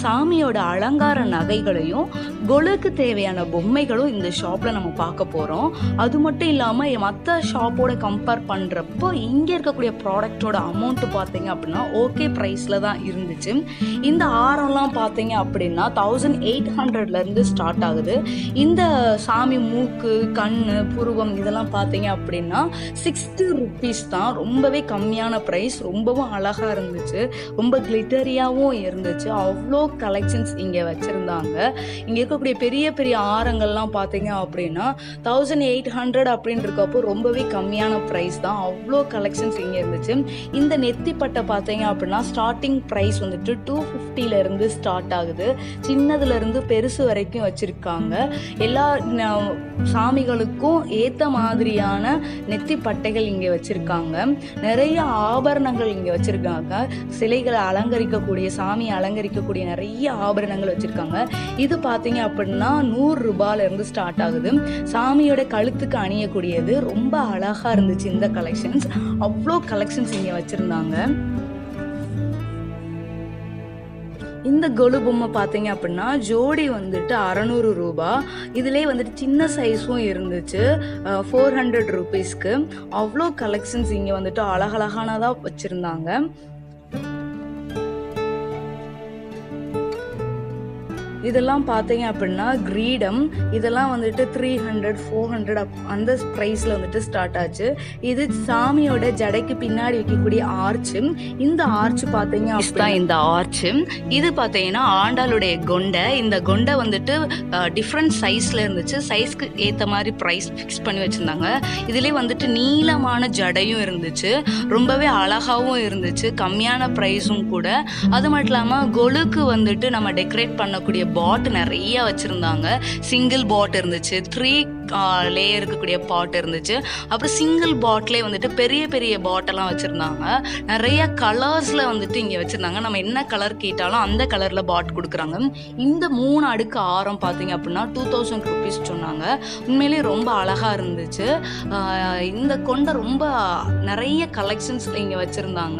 சாமியோட அலங்கார நகைகளையும் கொலுக்கு தேவையான பொம்மைகளும் இந்த ஷாப்பில் நம்ம பார்க்க போகிறோம் அது மட்டும் இல்லாமல் மற்ற ஷாப்போட கம்பேர் பண்ணுறப்போ இங்கே இருக்கக்கூடிய ப்ராடக்ட்டோட அமௌண்ட்டு பார்த்தீங்க அப்படின்னா ஓகே ப்ரைஸில் தான் இருந்துச்சு இந்த ஆரம்லாம் பார்த்தீங்க அப்படின்னா தௌசண்ட் எயிட் ஹண்ட்ரட்லேருந்து ஸ்டார்ட் ஆகுது இந்த சாமி மூக்கு கண் புருவம் இதெல்லாம் பார்த்தீங்க அப்படின்னா சிக்ஸ்டி ருபீஸ் தான் ரொம்பவே கம்மியான ப்ரைஸ் ரொம்பவும் அழகாக இருந்துச்சு ரொம்ப கிளிட்டரியாகவும் இருந்துச்சு அவ்வளோ கலெக்ஷன்ஸ் இங்கே வச்சுருந்தாங்க இங்கே இருக்கக்கூடிய பெரிய பெரிய ஆரங்கள்லாம் பார்த்தீங்க அப்படின்னா தௌசண்ட் எயிட் ஹண்ட்ரட் அப்படின்னு இருக்கப்போ ரொம்பவே கம்மியான ப்ரைஸ் தான் அவ்வளோ கலெக்ஷன்ஸ் இங்கே இருந்துச்சு இந்த நெத்திப்பட்டை பார்த்தீங்க அப்படின்னா ஸ்டார்டிங் ப்ரைஸ் வந்துட்டு டூ இருந்து ஸ்டார்ட் ஆகுது சின்னதுலேருந்து பெருசு வரைக்கும் வச்சுருக்காங்க எல்லா ந- சாமிகளுக்கும் ஏற்ற மாதிரியான நெத்தி பட்டைகள் இங்கே வச்சுருக்காங்க நிறைய ஆபரணங்கள் இங்கே வச்சுருக்காங்க சிலைகளை அலங்கரிக்கக்கூடிய சாமி அலங்கரிக்கக்கூடிய நிறைய ஆபரணங்கள் வச்சுருக்காங்க இது பார்த்தீங்க அப்படின்னா நூறு ரூபாயிலேருந்து ஸ்டார்ட் ஆகுது சாமியோட கழுத்துக்கு அணியக்கூடியது ரொம்ப அழகாக இருந்துச்சு இந்த கலெக்ஷன்ஸ் அவ்வளோ கலெக்ஷன்ஸ் இங்கே வச்சுருந்தாங்க இந்த கொலு பொம்மை பார்த்தீங்க அப்படின்னா ஜோடி வந்துட்டு அறநூறு ரூபா இதுலேயே வந்துட்டு சின்ன சைஸும் இருந்துச்சு ஃபோர் ஹண்ட்ரட் ருபீஸ்க்கு அவ்வளோ கலெக்ஷன்ஸ் இங்கே வந்துட்டு அழகழகானதாக வச்சுருந்தாங்க இதெல்லாம் பார்த்தீங்க அப்படின்னா கிரீடம் இதெல்லாம் வந்துட்டு த்ரீ ஹண்ட்ரட் ஃபோர் ஹண்ட்ரட் அந்த ப்ரைஸில் வந்துட்டு ஸ்டார்ட் ஆச்சு இது சாமியோட ஜடைக்கு பின்னாடி வைக்கக்கூடிய ஆர்ச்சு இந்த ஆர்ச் பார்த்தீங்க அப்படின்னா இந்த ஆர்ச்சு இது பார்த்தீங்கன்னா ஆண்டாளுடைய கொண்டை இந்த கொண்டை வந்துட்டு டிஃப்ரெண்ட் சைஸில் இருந்துச்சு சைஸ்க்கு ஏற்ற மாதிரி ப்ரைஸ் ஃபிக்ஸ் பண்ணி வச்சுருந்தாங்க இதுலேயே வந்துட்டு நீளமான ஜடையும் இருந்துச்சு ரொம்பவே அழகாகவும் இருந்துச்சு கம்மியான ப்ரைஸும் கூட அது மட்டும் இல்லாமல் கொலுக்கு வந்துட்டு நம்ம டெக்கரேட் பண்ணக்கூடிய பாட் நிறைய வச்சுருந்தாங்க சிங்கிள் பாட் இருந்துச்சு த்ரீ லேயர் இருக்கக்கூடிய பாட் இருந்துச்சு அப்புறம் சிங்கிள் பாட்டிலே வந்துட்டு பெரிய பெரிய பாட்டெல்லாம் வச்சுருந்தாங்க நிறைய கலர்ஸில் வந்துட்டு இங்கே வச்சுருந்தாங்க நம்ம என்ன கலர் கேட்டாலும் அந்த கலரில் பாட் கொடுக்குறாங்க இந்த மூணு அடுக்கு ஆரம் பார்த்தீங்க அப்படின்னா டூ தௌசண்ட் ருபீஸ் சொன்னாங்க உண்மையிலேயே ரொம்ப அழகாக இருந்துச்சு ஆஹ் இந்த கொண்டை ரொம்ப நிறைய கலெக்ஷன்ஸ் இங்கே வச்சுருந்தாங்க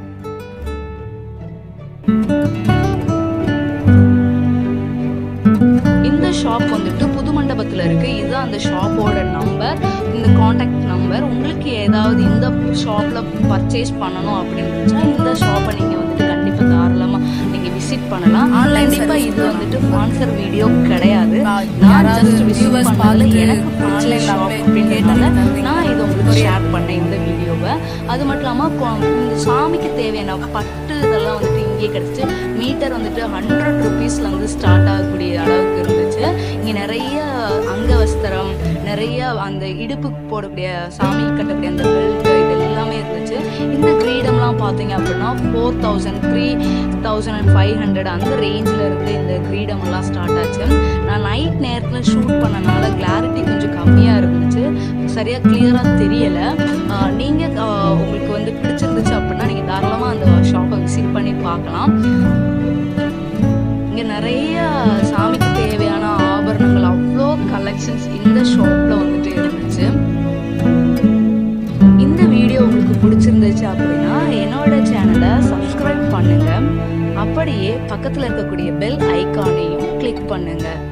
இந்த ஷாப் வந்துட்டு புது மண்டபத்தில் இருக்கு இதுதான் அந்த ஷாப்போட நம்பர் இந்த காண்டாக்ட் நம்பர் உங்களுக்கு ஏதாவது இந்த ஷாப்பில் பர்ச்சேஸ் பண்ணணும் அப்படின்னு இருந்துச்சுன்னா இந்த ஷாப்பை நீங்கள் வந்துட்டு கண்டிப்பாக தாராளமாக நீங்கள் விசிட் பண்ணலாம் கண்டிப்பாக இது வந்துட்டு ஸ்பான்சர் வீடியோ கிடையாது நான் ஜஸ்ட் விசிட் பண்ணால எனக்கு பிடிச்ச ஷாப் அப்படின்றதுனால நான் இது உங்களுக்கு ஷேர் பண்ணேன் இந்த வீடியோவை அது மட்டும் இல்லாமல் இந்த சாமிக்கு தேவையான பட்டு இதெல்லாம் வந்துட்டு இங்கேயே கிடச்சிச்சு மீட்டர் வந்துட்டு ஹண்ட்ரட் ருபீஸில் வந்து ஸ்டார்ட் ஆகக்கூடிய அளவுக்கு இருந்துச்சு இங்கே நிறைய அங்கவஸ்திரம் நிறைய அந்த இடுப்புக்கு போடக்கூடிய சாமி கட்டக்கூடிய அந்த பெல்ட் இது எல்லாமே இருந்துச்சு இந்த கிரீடம்லாம் பார்த்தீங்க அப்படின்னா four thousand three thousand and five hundred அந்த ரேஞ்சில் இருந்து இந்த கிரீடம் எல்லாம் ஸ்டார்ட் ஆச்சு நான் நைட் நேரத்தில் ஷூட் பண்ணனால கிளாரிட்டி கொஞ்சம் கம்மியாக இருந்துச்சு சரியாக கிளியராக தெரியலை நீங்கள் உங்களுக்கு வந்து பிடிச்சிருந்துச்சு அப்படின்னா நீங்கள் தாராளமாக அந்த ஷாப்பை விசிட் பண்ணி பார்க்கலாம் இங்கே நிறைய சாமிக்கு தேவையான ஆபரணங்கள் அவ்வளோ கலெக்ஷன்ஸ் இந்த ஷாப்பில் வந்துட்டு இருந்துச்சு இந்த வீடியோ உங்களுக்கு பிடிச்சிருந்துச்சு அப்படின்னா என்னோட சேனலை சப்ஸ்கிரைப் பண்ணுங்க அப்படியே பக்கத்தில் இருக்கக்கூடிய பெல் ஐகானையும் கிளிக் பண்ணுங்க